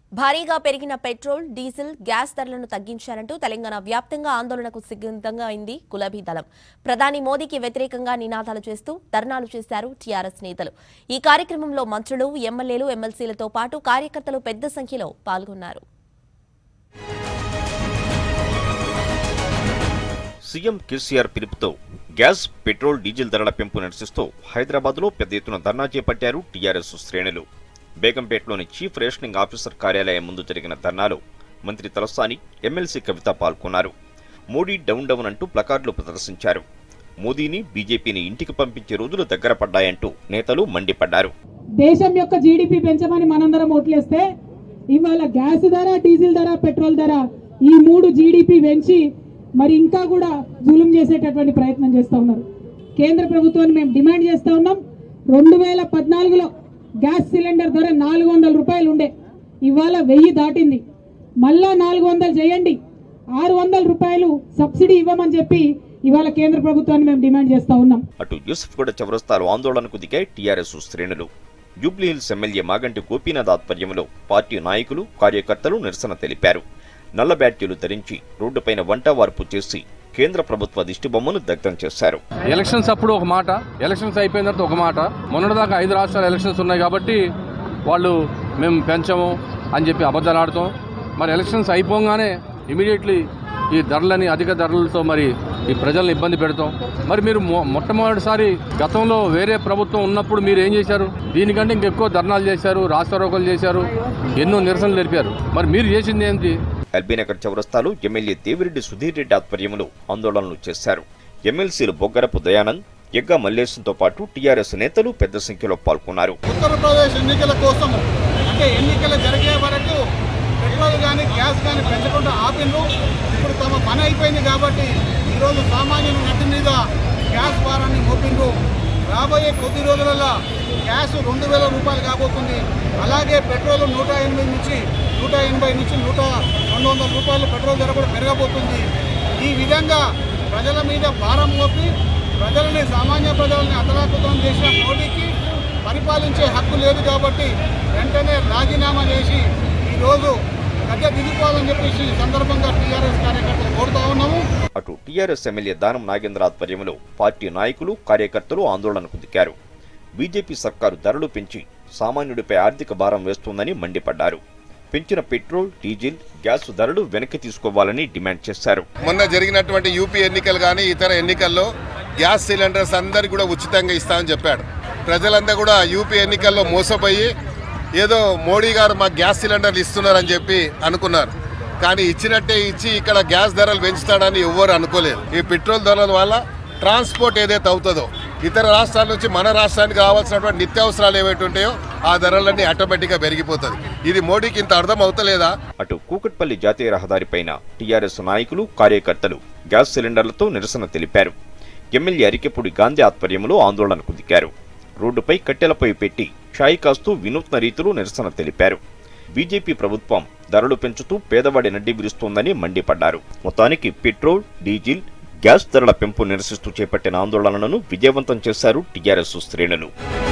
భారీగా పెరిగిన petrol diesel gas ధరలను తగ్గించాలంటూ తెలంగాణ వ్యాప్తంగా ఆందోళనకు సిద్ధంగా అయింది గులాబీ దళం ప్రధాని మోదీకి వ్యతిరేకంగా నినాదాలు చేస్తూ ధర్నాలు చేశారు టీఆర్ఎస్ నేతలు ఈ కార్యక్రమంలో మంత్రులు ఎమ్మెల్యేలు ఎమ్మెల్సీలతో పాటు కార్యకర్తలు పెద్ద సంఖ్యలో పాల్గొన్నారు సీఎం కేసీఆర్ పిలుపుతో గ్యాస్ పెట్రోల్ డీజిల్ ధరల పెంపు నిరసిస్తూ హైదరాబాద్లో పెద్ద ఎత్తున ధర్నా చేపట్టారు టీఆర్ఎస్ శ్రేణులు బేగంపేటలోని చీఫ్ రేషనింగ్ ఆఫీసర్ కార్యాలయం ముందు జరిగిన ధర్నాలో మంత్రి తలసాని ఎమ్మెల్సీ కవిత పాల్గొన్నారు మోడీ డౌన్ డౌన్ అంటూ ప్లకార్డులు ప్రదర్శించారు మోదీని బీజేపీని ఇంటికి పంపించే రోజులు దగ్గర పడ్డాయంటూ నేతలు మండిపడ్డారు దేశం యొక్క జీడిపి పెంచమని మనందరం ఓట్లేస్తే ఇవాళ గ్యాస్ ధర డీజిల్ ధర పెట్రోల్ ధర ఈ మూడు జీడిపి పెంచి మరి ఇంకా కూడా జూలుం చేసేటటువంటి ప్రయత్నం చేస్తా ఉన్నారు కేంద్ర ప్రభుత్వాన్ని మేము డిమాండ్ చేస్తా ఉన్నాం రెండు వేల పద్నాలుగులో గ్యాస్ సిలిండర్ ధర నాలుగు వందల రూపాయలు ఉండే ఇవాళ వెయ్యి దాటింది మళ్ళా నాలుగు వందలు చేయండి ఆరు వందల రూపాయలు సబ్సిడీ ఇవ్వమని చెప్పి ఇవాళ కేంద్ర ప్రభుత్వాన్ని మేము డిమాండ్ చేస్తా ఉన్నాం అటు యూసుఫ్గూడ చౌరస్తాలో ఆందోళనకు దిగాయి టీఆర్ఎస్ శ్రేణులు జూబ్లీహిల్స్ ఎమ్మెల్యే మాగంటి గోపీనాథ్ ఆధ్వర్యంలో పార్టీ నాయకులు కార్యకర్తలు నిరసన తెలిపారు నల్ల బ్యాట్యులు ధరించి రోడ్డుపైన వంట వార్పు చేసి కేంద్ర ప్రభుత్వ దిష్టిబొమ్మను దగ్ధం చేశారు ఎలక్షన్స్ అప్పుడు ఒక మాట ఎలక్షన్స్ అయిపోయిన తర్వాత ఒక మాట మొన్నటిదాకా ఐదు రాష్ట్రాల ఎలక్షన్స్ ఉన్నాయి కాబట్టి వాళ్ళు మేము పెంచము అని చెప్పి అబద్ధాలు ఆడతాం మరి ఎలక్షన్స్ అయిపోగానే ఇమీడియట్లీ ఈ ధరలని అధిక ధరలతో మరి ఈ ప్రజల్ని ఇబ్బంది పెడతాం మరి మీరు మొ- మొట్టమొదటిసారి గతంలో వేరే ప్రభుత్వం ఉన్నప్పుడు మీరు ఏం చేశారు దీనికంటే ఇంకెక్కువ ధర్నాలు చేశారు రాస్తారోకలు చేశారు ఎన్నో నిరసనలు తెలిపారు మరి మీరు చేసింది ఏంటి ఎల్బీనగర్ చౌరస్తాలో ఎమ్మెల్యే దేవిరెడ్డి సుధీర్ రెడ్డి ఆధ్వర్యంలో ఆందోళనలు చేశారు ఎమ్మెల్సీలు బొగ్గరపు దయానంద్ ఎగ్గా మల్లేశంతో పాటు టీఆర్ఎస్ నేతలు పెద్ద సంఖ్యలో పాల్గొన్నారు ఉత్తరప్రదేశ్ ఎన్నికల కోసం అంటే ఎన్నికలు జరిగే వరకు పెట్రోల్ కానీ గ్యాస్ కానీ పెంచకుండా ఆపిండ్రు ఇప్పుడు తమ పని అయిపోయింది కాబట్టి ఈరోజు సామాన్యుల నటి మీద గ్యాస్ భారాన్ని మోపిండ్రు రాబోయే కొద్ది రోజులలో గ్యాస్ రెండు వేల రూపాయలు కాబోతుంది అలాగే పెట్రోల్ నూట ఎనిమిది నుంచి నూట ఎనభై నుంచి నూట రెండు వందల రూపాయలు పెట్రోల్ ధర కూడా పెరగబోతుంది ఈ విధంగా ప్రజల మీద భారం మోపి ప్రజలని సామాన్య ప్రజలని అతలాకుతం చేసిన మోడీకి పరిపాలించే హక్కు లేదు కాబట్టి వెంటనే రాజీనామా చేసి ఈరోజు గద్దె దిగిపోవాలని చెప్పేసి ఈ సందర్భంగా టీఆర్ఎస్ కార్యకర్తలు కోరుతా ఉన్నాము అటు టీఆర్ఎస్ ఎమ్మెల్యే దానం నాగేంద్ర ఆధ్వర్యంలో పార్టీ నాయకులు కార్యకర్తలు ఆందోళనకు దిగారు బీజేపీ సర్కారు ధరలు పెంచి సామాన్యుడిపై ఆర్థిక భారం వేస్తోందని మండిపడ్డారు పెంచిన పెట్రోల్ డీజిల్ గ్యాస్ ధరలు వెనక్కి తీసుకోవాలని డిమాండ్ చేశారు మొన్న జరిగినటువంటి యూపీ ఎన్నికలు కానీ ఇతర ఎన్నికల్లో గ్యాస్ సిలిండర్స్ అందరికి కూడా ఉచితంగా ఇస్తామని చెప్పాడు ప్రజలంతా కూడా యూపీ ఎన్నికల్లో మోసపోయి ఏదో మోడీ గారు మాకు గ్యాస్ సిలిండర్లు ఇస్తున్నారని చెప్పి అనుకున్నారు కానీ ఇచ్చినట్టే ఇచ్చి ఇక్కడ గ్యాస్ ధరలు పెంచుతాడని ఎవ్వరు అనుకోలేదు ఈ పెట్రోల్ ధరల వల్ల ట్రాన్స్పోర్ట్ ఏదైతే అవుతుందో ఇతర రాష్ట్రాల నుంచి మన రాష్ట్రానికి కావాల్సినటువంటి నిత్యావసరాలు ఏవైతే ఉంటాయో ఆ ధరలన్నీ ఆటోమేటిక్గా పెరిగిపోతుంది ఇది మోడీకి ఇంత అర్థం అవుతలేదా అటు కూకట్పల్లి జాతీయ రహదారిపైన టీఆర్ఎస్ నాయకులు కార్యకర్తలు గ్యాస్ సిలిండర్లతో నిరసన తెలిపారు ఎమ్మెల్యే అరికెపూడి గాంధీ ఆధ్వర్యంలో ఆందోళనకు దిగారు రోడ్డుపై కట్టెలపై పెట్టి షాయి కాస్తూ వినూత్న రీతిలో నిరసన తెలిపారు బీజేపీ ప్రభుత్వం ధరలు పెంచుతూ పేదవాడి నడ్డి విరుస్తోందని మండిపడ్డారు మొత్తానికి పెట్రోల్ డీజిల్ గ్యాస్ ధరల పెంపు నిరసిస్తూ చేపట్టిన ఆందోళనను విజయవంతం చేశారు టీఆర్ఎస్ శ్రేణులు